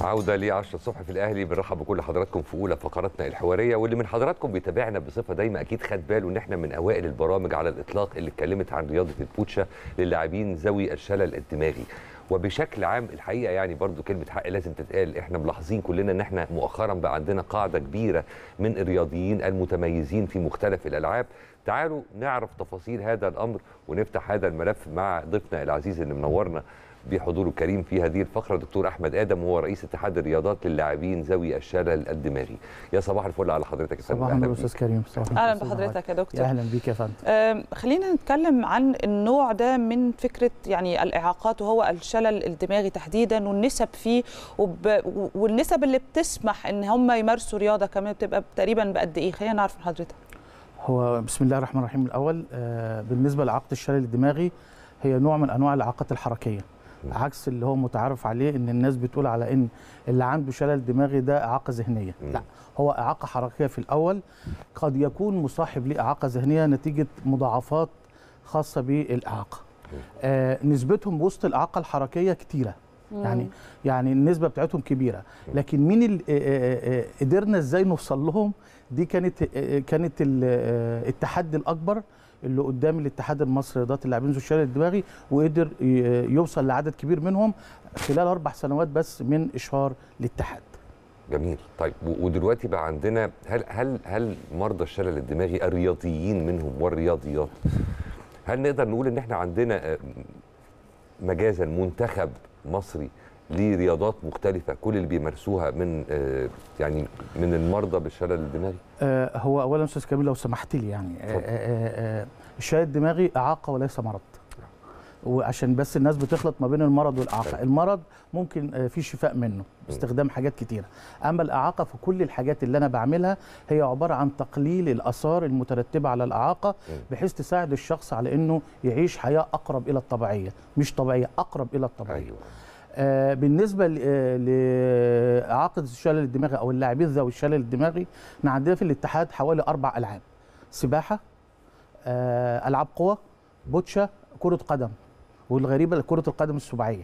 عودة ل 10 الصبح في الأهلي بنرحب بكل حضراتكم في أولى فقراتنا الحوارية واللي من حضراتكم بيتابعنا بصفة دايمة أكيد خد باله إن إحنا من أوائل البرامج على الإطلاق اللي اتكلمت عن رياضة البوتشا للاعبين ذوي الشلل الدماغي وبشكل عام الحقيقه يعني برضو كلمه حق لازم تتقال احنا ملاحظين كلنا ان احنا مؤخرا بقى عندنا قاعده كبيره من الرياضيين المتميزين في مختلف الالعاب تعالوا نعرف تفاصيل هذا الامر ونفتح هذا الملف مع ضيفنا العزيز اللي منورنا بحضوره الكريم في هذه الفقره دكتور احمد ادم وهو رئيس اتحاد الرياضات للاعبين ذوي الشلل الدماغي يا صباح الفل على حضرتك يا فندم صباح النور استاذ كريم صباح اهلا بحضرتك يا دكتور يا اهلا بيك يا فندم أم، خلينا نتكلم عن النوع ده من فكره يعني الاعاقات وهو الشلل الدماغي تحديدا والنسب فيه وب... والنسب اللي بتسمح ان هم يمارسوا رياضه كمان بتبقى تقريبا بقد ايه خلينا نعرف من حضرتك هو بسم الله الرحمن الرحيم الاول آه، بالنسبه لاعاقه الشلل الدماغي هي نوع من انواع الاعاقات الحركيه عكس اللي هو متعارف عليه ان الناس بتقول على ان اللي عنده شلل دماغي ده اعاقه ذهنيه مم. لا هو اعاقه حركيه في الاول قد يكون مصاحب لاعاقه ذهنيه نتيجه مضاعفات خاصه بالاعاقه آه نسبتهم وسط الاعاقه الحركيه كتيره يعني يعني النسبه بتاعتهم كبيره لكن مين ال- آه، آه، آه، قدرنا ازاي نوصل لهم دي كانت آه، آه، كانت ال- آه، التحدي الاكبر اللي قدام الاتحاد المصري لرياضه اللاعبين ذو الشلل الدماغي وقدر ي- يوصل لعدد كبير منهم خلال اربع سنوات بس من اشهار الاتحاد جميل طيب و- ودلوقتي بقى عندنا هل هل هل مرضى الشلل الدماغي الرياضيين منهم والرياضيات هل نقدر نقول ان احنا عندنا آه، مجازا منتخب مصري لرياضات مختلفة كل اللي بيمارسوها من آه، يعني من المرضى بالشلل الدماغي آه، هو اولا استاذ كامل لو سمحت لي يعني آه، اتفضل. آه، آه، الشلل الدماغي اعاقه وليس مرض وعشان بس الناس بتخلط ما بين المرض والاعاقه طيب. المرض ممكن آه، في شفاء منه باستخدام حاجات كتيره اما الاعاقه فكل الحاجات اللي انا بعملها هي عباره عن تقليل الاثار المترتبه على الاعاقه بحيث تساعد الشخص على انه يعيش حياه اقرب الى الطبيعيه مش طبيعيه اقرب الى الطبيعيه ايوه آه، بالنسبه ل- آه، لاعاقه الشلل الدماغي او اللاعبين ذوي الشلل الدماغي احنا عندنا في الاتحاد حوالي اربع العاب سباحه آه، العاب قوه بوتشا كره قدم والغريبه كره القدم السباعيه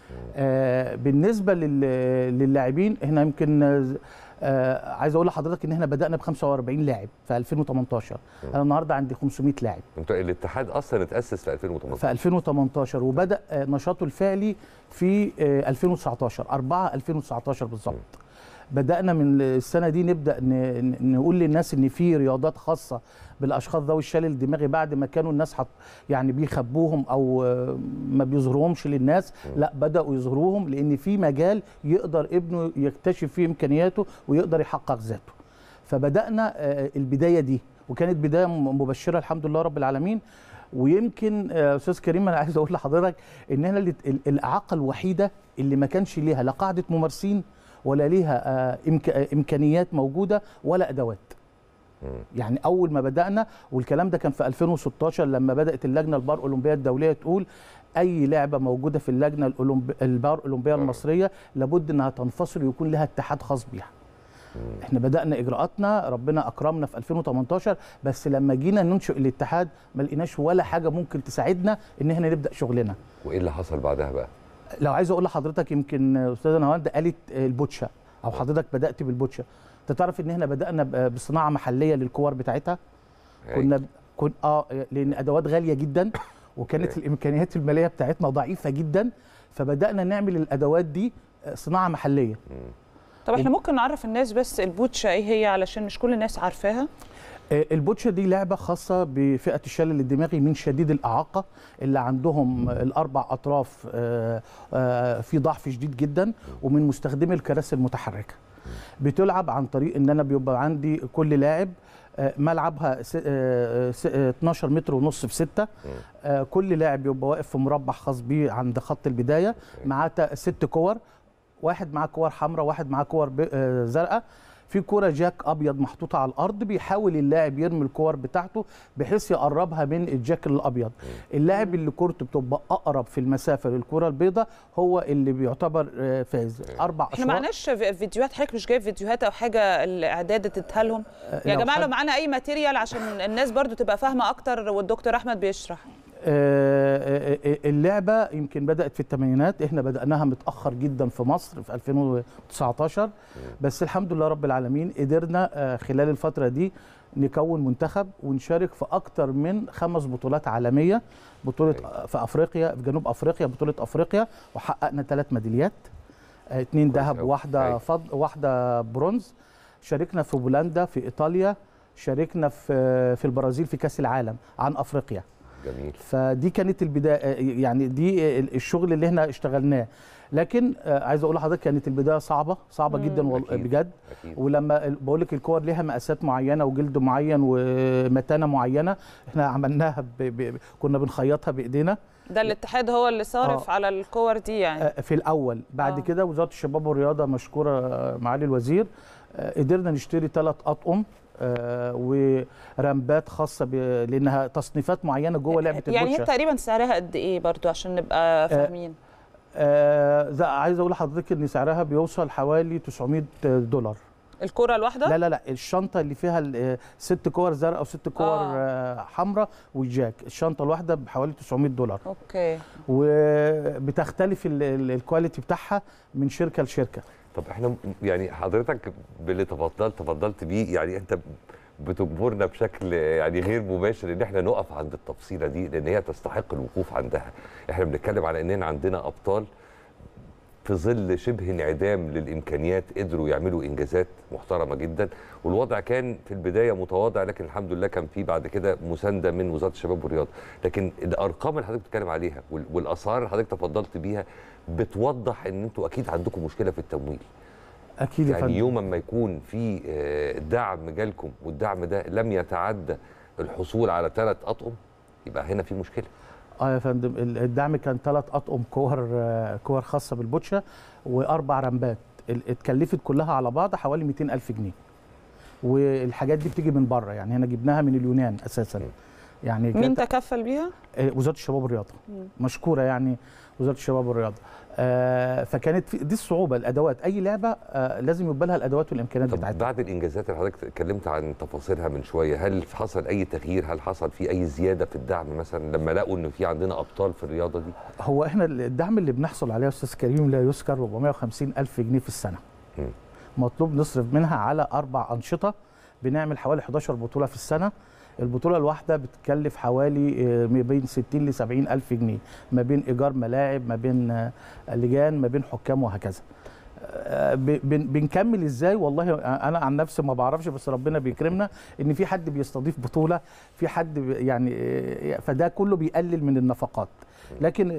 آه، بالنسبه لل- للاعبين احنا يمكن آه، آه، عايز اقول لحضرتك ان احنا بدانا ب 45 لاعب في 2018 انا النهارده عندي 500 لاعب انتوا الاتحاد اصلا اتأسس في 2018 في 2018 وبدا آه، نشاطه الفعلي في آه، 2019 4 2019 بالظبط بدانا من السنه دي نبدا ن- ن- نقول للناس ان في رياضات خاصه بالاشخاص ذوي الشلل الدماغي بعد ما كانوا الناس حط يعني بيخبوهم او آه، ما بيظهروهمش للناس لا بداوا يظهروهم لان في مجال يقدر ابنه يكتشف فيه امكانياته ويقدر يحقق ذاته فبدانا آه، البدايه دي وكانت بدايه م- مبشره الحمد لله رب العالمين ويمكن آه، استاذ كريم انا عايز اقول لحضرتك ان احنا اللي- ال- الاعاقه الوحيده اللي ما كانش ليها لا قاعده ممارسين ولا ليها آه، إمك- آه، امكانيات موجوده ولا ادوات مم. يعني اول ما بدانا والكلام ده كان في 2016 لما بدات اللجنه البار اولمبيه الدوليه تقول اي لعبه موجوده في اللجنه الأولمبي البار اولمبيه المصريه لابد انها تنفصل ويكون لها اتحاد خاص بيها احنا بدانا اجراءاتنا ربنا اكرمنا في 2018 بس لما جينا ننشئ الاتحاد ما لقيناش ولا حاجه ممكن تساعدنا ان احنا نبدا شغلنا وايه اللي حصل بعدها بقى لو عايز اقول لحضرتك يمكن استاذه نهاوند قالت البوتشا او حضرتك بدات بالبوتشا انت تعرف ان احنا بدانا ب- بصناعه محليه للكور بتاعتها كنا ب- كن اه لان ادوات غاليه جدا وكانت أوكي. الامكانيات الماليه بتاعتنا ضعيفه جدا فبدانا نعمل الادوات دي آه، صناعه محليه طب احنا ممكن نعرف الناس بس البوتشا ايه هي علشان مش كل الناس عارفاها آه، البوتشا دي لعبه خاصه بفئه الشلل الدماغي من شديد الاعاقه اللي عندهم الاربع اطراف آه، آه، في ضعف شديد جدا ومن مستخدمي الكراسي المتحركه بتلعب عن طريق ان انا بيبقى عندي كل لاعب آه، ملعبها س- آه، س- آه، 12 متر ونص في 6 كل لاعب بيبقى واقف في مربع خاص بيه عند خط البدايه معاه تا- ست كور واحد معاه كور حمراء واحد معاه كور ب- آه، زرقاء في كرة جاك ابيض محطوطه على الارض بيحاول اللاعب يرمي الكور بتاعته بحيث يقربها من الجاك الابيض اللاعب اللي كورته بتبقى اقرب في المسافه للكره البيضاء هو اللي بيعتبر آه، فاز اربع احنا اشواط معناش في- فيديوهات حضرتك مش جايب فيديوهات او حاجه الاعداد اديتها لهم يا لو جماعه حد- لو معانا اي ماتيريال عشان الناس برضو تبقى فاهمه اكتر والدكتور احمد بيشرح آه، آه، آه، اللعبه يمكن بدات في الثمانينات احنا بداناها متاخر جدا في مصر في 2019 بس الحمد لله رب العالمين قدرنا آه، خلال الفتره دي نكون منتخب ونشارك في اكتر من خمس بطولات عالميه بطوله أيوة. في افريقيا في جنوب افريقيا بطوله افريقيا وحققنا ثلاث ميداليات آه، اتنين كويس ذهب أوي. واحده أيوة. فض واحده برونز شاركنا في بولندا في ايطاليا شاركنا في في البرازيل في كاس العالم عن افريقيا جميل فدي كانت البدايه يعني دي الشغل اللي احنا اشتغلناه لكن آه، عايز اقول لحضرتك كانت البدايه صعبه صعبه مم. جدا وال- أكيد. بجد اكيد ولما بقول لك الكور ليها مقاسات معينه وجلد معين ومتانه معينه احنا عملناها ب... ب... كنا بنخيطها بايدينا ده الاتحاد هو اللي صارف آه. على الكور دي يعني آه، في الاول بعد آه. كده وزاره الشباب والرياضه مشكوره آه، معالي الوزير آه، قدرنا نشتري ثلاث اطقم آه، ورمبات خاصه ب... لانها تصنيفات معينه جوه لعبه يعني هي البوتشا تقريبا سعرها قد ايه برضو عشان نبقى فاهمين آه ده عايز اقول لحضرتك ان سعرها بيوصل حوالي 900 دولار الكرة الواحدة لا لا لا الشنطه اللي فيها ال- آه، ست كور زرقاء وست كور آه. آه. حمراء والجاك الشنطه الواحده بحوالي 900 دولار اوكي وبتختلف ال- ال- الكواليتي بتاعها من شركه لشركه طب احنا م- يعني حضرتك باللي تفضلت تفضلت بيه يعني انت بتجبرنا بشكل يعني غير مباشر ان احنا نقف عند التفصيله دي لان هي تستحق الوقوف عندها احنا بنتكلم على اننا عندنا ابطال في ظل شبه انعدام للامكانيات قدروا يعملوا انجازات محترمه جدا والوضع كان في البدايه متواضع لكن الحمد لله كان في بعد كده مسانده من وزاره الشباب والرياضه لكن الارقام اللي حضرتك بتتكلم عليها وال- والاسعار اللي حضرتك تفضلت بيها بتوضح ان انتوا اكيد عندكم مشكله في التمويل اكيد يا يعني فندم. يوما ما يكون في آه، دعم جالكم والدعم ده لم يتعدى الحصول على ثلاث اطقم يبقى هنا في مشكله اه يا فندم ال- الدعم كان ثلاث اطقم كور آه، كور خاصه بالبوتشا واربع رمبات ال- اتكلفت كلها على بعض حوالي 200 الف جنيه والحاجات دي بتيجي من بره يعني هنا جبناها من اليونان اساسا يعني مين كانت- تكفل بيها؟ آه، وزاره الشباب والرياضه مم. مشكوره يعني وزاره الشباب والرياضه آه فكانت في دي الصعوبه الادوات اي لعبه آه لازم يبقى لها الادوات والامكانيات طب بتاعتها بعد الانجازات اللي حضرتك اتكلمت عن تفاصيلها من شويه هل حصل اي تغيير هل حصل في اي زياده في الدعم مثلا لما لقوا ان في عندنا ابطال في الرياضه دي هو احنا الدعم اللي بنحصل عليه يا استاذ كريم لا يذكر 450 الف جنيه في السنه مم. مطلوب نصرف منها على اربع انشطه بنعمل حوالي 11 بطوله في السنه البطوله الواحده بتكلف حوالي آه، ما بين 60 ل 70 الف جنيه ما بين ايجار ملاعب ما بين آه، لجان ما بين حكام وهكذا آه، ب- بن- بنكمل ازاي والله انا عن نفسي ما بعرفش بس ربنا بيكرمنا ان في حد بيستضيف بطوله في حد بي- يعني آه، فده كله بيقلل من النفقات لكن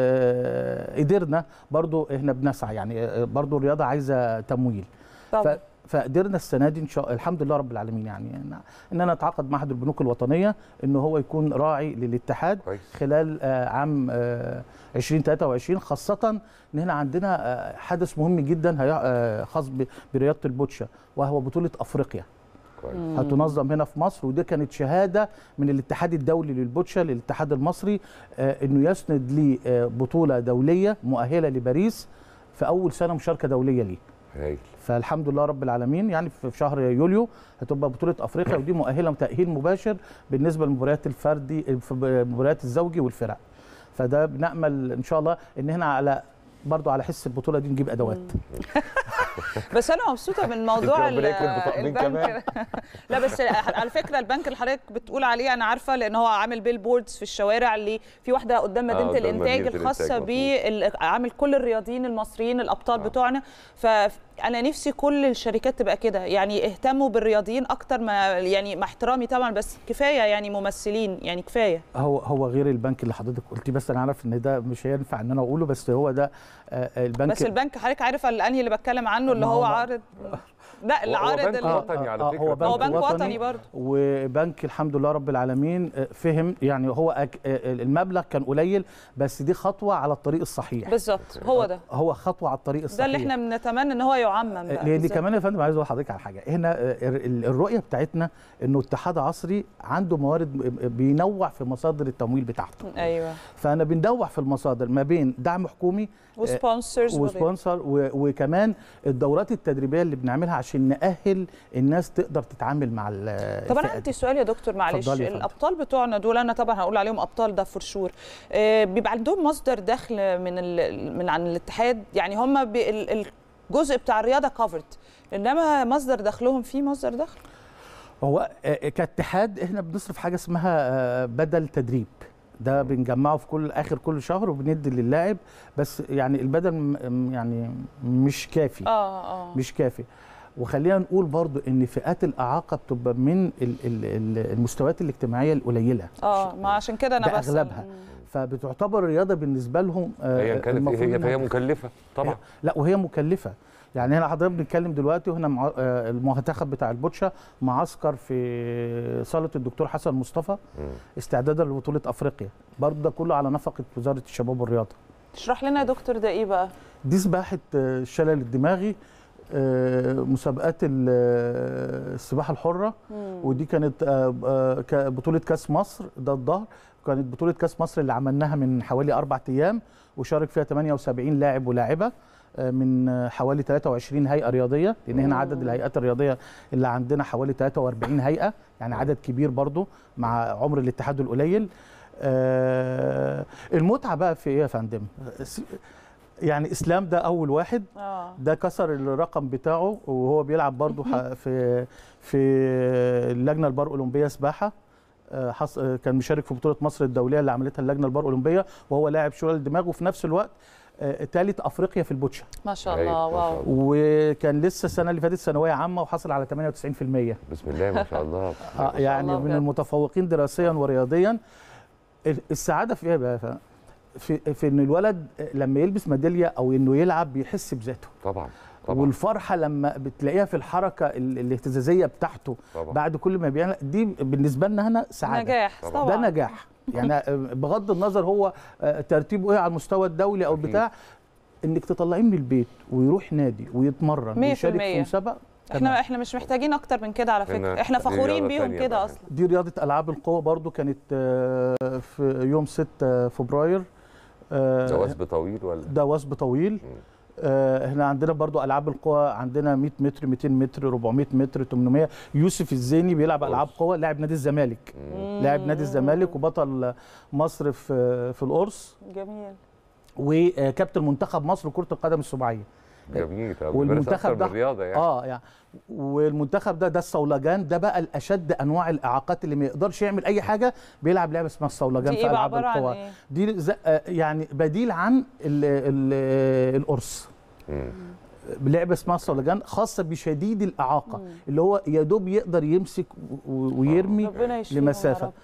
آه، قدرنا برضو احنا بنسعى يعني آه، برضو الرياضه عايزه تمويل طبعا ف- فقدرنا السنه دي ان شاء الحمد لله رب العالمين يعني إن- ان انا اتعاقد مع احد البنوك الوطنيه ان هو يكون راعي للاتحاد كويس خلال آه، عام آه، 2023 خاصه ان هنا عندنا آه، حدث مهم جدا هي- آه، خاص ب- برياضه البوتشا وهو بطوله افريقيا كويس هتنظم هنا في مصر ودي كانت شهاده من الاتحاد الدولي للبوتشا للاتحاد المصري آه، انه يسند لي آه، بطوله دوليه مؤهله لباريس في اول سنه مشاركه دوليه ليه هايل فالحمد لله رب العالمين يعني في في شهر يوليو هتبقى بطوله افريقيا ودي مؤهله تاهيل مباشر بالنسبه للمباريات الفردي في المباريات الزوجي والفرق فده بنامل ان شاء الله ان هنا على برضو على حس البطوله دي نجيب ادوات بس انا مبسوطه من موضوع ربنا يكرم بطاقمين البنك لا بس على فكره البنك اللي حضرتك بتقول عليه انا عارفه لان هو عامل بيل بوردز في الشوارع اللي في واحده قدام آه، مدينه قدام الانتاج مدينة الخاصه الإنتاج، ب عامل كل الرياضيين المصريين الابطال آه. بتوعنا فانا نفسي كل الشركات تبقى كده يعني اهتموا بالرياضيين اكتر ما يعني مع احترامي طبعا بس كفايه يعني ممثلين يعني كفايه هو هو غير البنك اللي حضرتك قلتيه بس انا عارف ان ده مش هينفع ان انا اقوله بس هو ده آه، البنك بس البنك حضرتك عارف الانهي اللي بتكلم عنه اللي ما هو هو- عارض لا اللي هو عارض بنك اللي- وطني على آه، فكره هو بنك هو بنك وطني. وطني برضه وبنك الحمد لله رب العالمين آه، فهم يعني هو أك... آه، المبلغ كان قليل بس دي خطوه على الطريق الصحيح بالظبط هو ده هو خطوه على الطريق الصحيح ده اللي احنا بنتمنى ان هو يعمم بقى لان بالظبط. كمان يا فندم عايز اقول لحضرتك على حاجه هنا آه، ال- الرؤيه بتاعتنا انه اتحاد عصري عنده موارد ب- بينوع في مصادر التمويل بتاعته ايوه فانا بننوع في المصادر ما بين دعم حكومي وسبونسرز وسبونسر و- وكمان الدورات التدريبيه اللي بنعملها عشان عشان نأهل الناس تقدر تتعامل مع ال- طب انا الفئة عندي دي. سؤال يا دكتور معلش اتفضلي يا فندم. الابطال بتوعنا دول انا طبعا هقول عليهم ابطال ده فور شور بيبقى عندهم مصدر دخل من ال... من عن الاتحاد يعني هم بي... ال- الجزء بتاع الرياضه كفرد انما مصدر دخلهم فيه مصدر دخل هو آه، كاتحاد احنا بنصرف حاجه اسمها آه، بدل تدريب ده بنجمعه في كل اخر كل شهر وبندي للاعب بس يعني البدل م- يعني مش كافي اه اه مش كافي وخلينا نقول برضو ان فئات الاعاقه بتبقى من ال- ال- ال- المستويات الاجتماعيه القليله اه ما عشان كده انا ده بس أغلبها. فبتعتبر الرياضه بالنسبه لهم آه، هي كانت المفروض هي إنها فهي مكلفه طبعا لا وهي مكلفه يعني هنا حضرتك بنتكلم دلوقتي وهنا مع آه، المنتخب بتاع البوتشا معسكر في صاله الدكتور حسن مصطفى مم. استعدادا لبطوله افريقيا برضه ده كله على نفقه وزاره الشباب والرياضه اشرح لنا يا دكتور ده ايه بقى دي سباحه آه، الشلل الدماغي آه، مسابقات ال- آه، السباحه الحره ودي كانت آه، آه، ك- بطوله كاس مصر ده الظهر كانت بطوله كاس مصر اللي عملناها من حوالي اربع ايام وشارك فيها 78 لاعب ولاعبه آه، من آه، حوالي 23 هيئه رياضيه لان هنا عدد الهيئات الرياضيه اللي عندنا حوالي 43 هيئه يعني عدد كبير برضو مع عمر الاتحاد القليل آه، المتعه بقى في ايه يا فندم س- يعني اسلام ده اول واحد اه ده كسر الرقم بتاعه وهو بيلعب برضه ح- في في اللجنه البار اولمبيه سباحه آه، حص... آه، كان مشارك في بطوله مصر الدوليه اللي عملتها اللجنه البار اولمبيه وهو لاعب شلل الدماغ وفي نفس الوقت ثالث افريقيا في البوتشا ما شاء هايل، الله ما شاء واو الله. وكان لسه السنه اللي فاتت ثانويه عامه وحصل على 98% بسم الله ما شاء الله آه، يعني الله من بجد. المتفوقين دراسيا ورياضيا ال- السعاده في ايه بقى ف- في في ان الولد لما يلبس ميداليه او انه يلعب بيحس بذاته طبعا طبعا والفرحه لما بتلاقيها في الحركه ال- الاهتزازيه بتاعته طبعا بعد كل ما بيعمل دي بالنسبه لنا هنا سعاده نجاح طبعاً. طبعا ده نجاح يعني آه، بغض النظر هو آه، ترتيبه ايه على المستوى الدولي او أكيد. بتاع انك تطلعيه من البيت ويروح نادي ويتمرن مية في ويشارك في المية. مسابقه تمام. احنا احنا مش محتاجين اكتر من كده على فكره هنا احنا دي فخورين رياضة بيهم تانية كده بقى. اصلا دي رياضه العاب القوه برضو كانت آه، في يوم 6 فبراير آه، ده وثب طويل ولا ده وثب طويل آه، احنا عندنا برضو العاب القوى عندنا 100 متر 200 متر 400 متر 800 يوسف الزيني بيلعب العاب قوى لاعب نادي الزمالك لاعب نادي الزمالك وبطل مصر في في القرص جميل وكابتن منتخب مصر لكره القدم السباعيه جميل طب والمنتخب بيمارس أكتر ده- من رياضه يعني اه يعني والمنتخب ده ده الصولجان ده بقى الاشد انواع الاعاقات اللي ما يقدرش يعمل اي حاجه بيلعب لعبه اسمها الصولجان دي في ايه بقى العاب عباره عن القوى ايه دي ز- آه، يعني بديل عن ال ال القرص مم. لعبه اسمها الصولجان خاصه بشديد الاعاقه اللي هو يا دوب يقدر يمسك و- ويرمي ربنا يشفيهم يا لمسافه رب.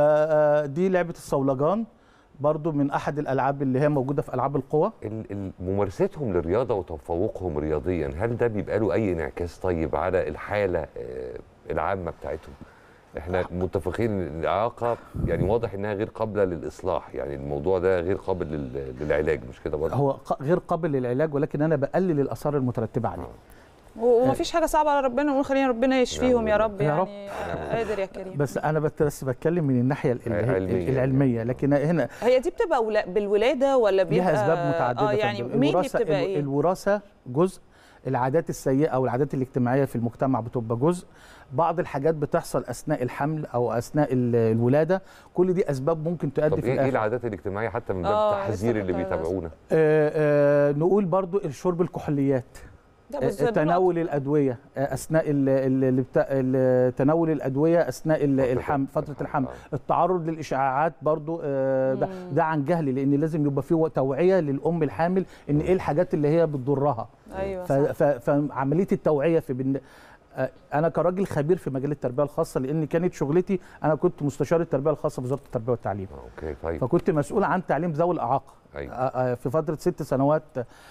فدي لعبه الصولجان برضو من احد الالعاب اللي هي موجوده في العاب القوى ال- ال- ممارستهم للرياضه وتفوقهم رياضيا هل ده بيبقى له اي انعكاس طيب على الحاله آه، العامه بتاعتهم احنا متفقين ان الاعاقه يعني واضح انها غير قابله للاصلاح يعني الموضوع ده غير قابل لل- للعلاج مش كده برضه هو ق- غير قابل للعلاج ولكن انا بقلل الاثار المترتبه عليه و- ومفيش حاجه صعبه على ربنا ونقول خلينا ربنا يشفيهم يا رب يا رب. يعني قادر يا كريم بس انا بت- بس بتكلم من الناحيه ال- ال- علمية. العلميه لكن هنا هي دي بتبقى ولا- بالولاده ولا بيبقى ليها اسباب متعدده اه يا يعني فندم. مين اللي الوراثة- بتبقى ال- ايه الوراثه جزء العادات السيئه او العادات الاجتماعيه في المجتمع بتبقى جزء بعض الحاجات بتحصل اثناء الحمل او اثناء ال- الولاده كل دي اسباب ممكن تؤدي طب في ايه ايه الاخر العادات الاجتماعيه حتى من باب آه، لسه التحذير اللي كنت عايزة بيتابعونا آه، آه، نقول برضو الشرب الكحوليات ده آه، بالذات تناول الادويه آه، اثناء ال- ال- ال- بتاع- ال- تناول الادويه اثناء ال- فترة الحمل فتره الحمل، الحمل آه. التعرض للاشعاعات برضو آه، ده, ده عن جهل لان لازم يبقى فيه توعيه للام الحامل ان ايه الحاجات اللي هي بتضرها ايوه ف- صح. ف- فعمليه التوعيه في بن... آه، انا كراجل خبير في مجال التربيه الخاصه لان كانت شغلتي انا كنت مستشار التربيه الخاصه بوزاره التربيه والتعليم آه، اوكي طيب فكنت مسؤول عن تعليم ذوي الاعاقه أيوة. آه، آه، في فتره ست سنوات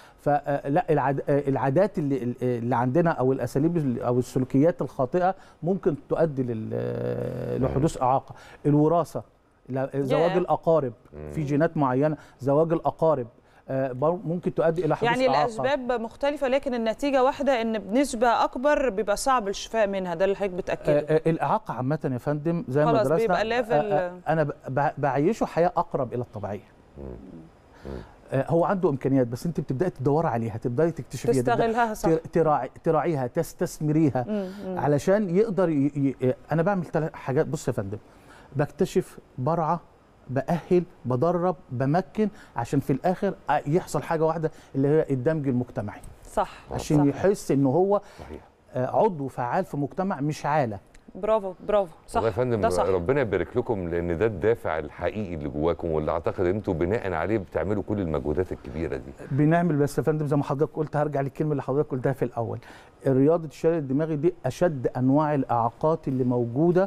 فلا العاد... آه، العادات اللي اللي عندنا او الاساليب ال- او السلوكيات الخاطئه ممكن تؤدي لل... آه، لحدوث اعاقه الوراثه لا- زواج ياه. الاقارب في جينات معينه زواج الاقارب آه، بر- ممكن تؤدي الى حدوث يعني إعاقة. الاسباب مختلفه لكن النتيجه واحده ان بنسبه اكبر بيبقى صعب الشفاء منها ده اللي حضرتك بتاكده آه، آه، الاعاقه عامه يا فندم زي ما خلاص درسنا بيبقى آه، level- آه، انا ب- ب- بعيشه حياه اقرب الى الطبيعيه آه، هو عنده امكانيات بس انت بتبداي تدوري عليها تبداي تكتشفيها تبدأي تستغلها صح تر- تراعي تراعيها تستثمريها مم، مم. علشان يقدر ي... ي... انا بعمل ثلاث حاجات بص يا فندم بكتشف برعى باهل بدرب بمكن عشان في الاخر يحصل حاجه واحده اللي هي الدمج المجتمعي صح عشان صح. يحس ان هو صحيح آه، عضو فعال في مجتمع مش عاله برافو برافو صح والله يا فندم ده صح ربنا يبارك لكم لان ده الدافع الحقيقي اللي جواكم واللي اعتقد انتوا بناء عليه بتعملوا كل المجهودات الكبيره دي بنعمل بس يا فندم زي ما حضرتك قلت هرجع للكلمه اللي حضرتك قلتها في الاول رياضه الشلل الدماغي دي اشد انواع الاعاقات اللي موجوده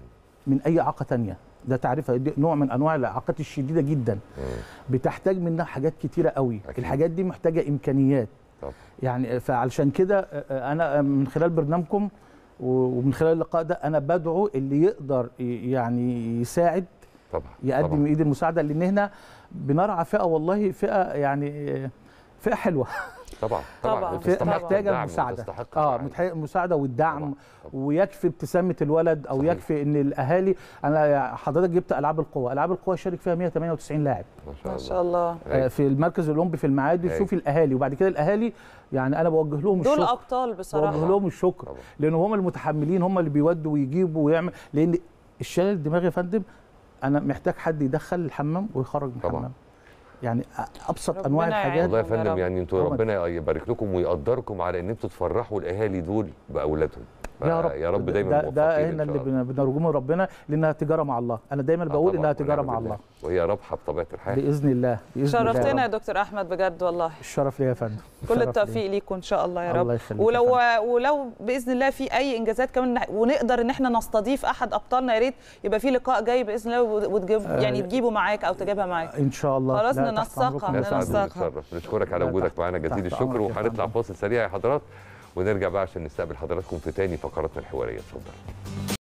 من اي اعاقه تانية ده تعريفها دي نوع من انواع الاعاقات الشديده جدا مم. بتحتاج منها حاجات كتيره قوي أكيد. الحاجات دي محتاجه امكانيات طب يعني فعلشان كده آه، آه، انا من خلال برنامجكم و- ومن خلال اللقاء ده انا بدعو اللي يقدر ي- يعني يساعد طبعا يقدم طبعا. ايد المساعده لان هنا بنرعى فئه والله فئه يعني آه، فئه حلوه طبعا طبعا. طبعا فئة وتستحق محتاجه الدعم المساعده وتستحق اه الرعاية. متح- المساعده والدعم طبعا. طبعا. ويكفي ابتسامه الولد او صحيح. يكفي ان الاهالي انا حضرتك جبت العاب القوى العاب القوى شارك فيها 198 لاعب ما شاء ما الله شاء الله آه، أيوة. في المركز الاولمبي في المعادي أيوة. شوفي الاهالي وبعد كده الاهالي يعني انا بوجه لهم دول الشكر ابطال بوجه بصراحه لهم الشكر طبعا. لان هم المتحملين هم اللي بيودوا ويجيبوا ويعمل لان الشلل الدماغي يا فندم انا محتاج حد يدخل الحمام ويخرج من طبعا. الحمام يعني ابسط ربنا انواع الحاجات والله يا يا فندم رب. يعني انتوا طبعا. ربنا يبارك لكم ويقدركم على ان انتوا تفرحوا الاهالي دول باولادهم يا رب يا رب دايما ده, موفقين ده إن هنا شاء اللي الله. بن- بنرجوه من ربنا لانها تجاره مع الله انا دايما آه بقول طبعاً، انها تجاره ونعم مع بالله. الله وهي رابحه بطبيعه الحال باذن الله باذن الله شرفتنا يا رب. دكتور احمد بجد والله الشرف ليا يا فندم كل الشرف التوفيق ليكم ان شاء الله يا رب الله يخليك يا ولو ولو باذن الله في اي انجازات كمان نح- ونقدر ان احنا نستضيف احد ابطالنا يا ريت يبقى في لقاء جاي باذن الله وتجيب يعني تجيبه معاك او تجيبها معاك ان شاء الله خلاص لا، تحت ننسقها. أمركم. لا ننسقها. سعد ونتشرف نشكرك على لا، وجودك تحت- معانا جزيل تحت الشكر أمرك يا وهنطلع فندم. فاصل سريع يا حضرات ونرجع بقى عشان نستقبل حضراتكم في تاني فقراتنا الحواريه اتفضل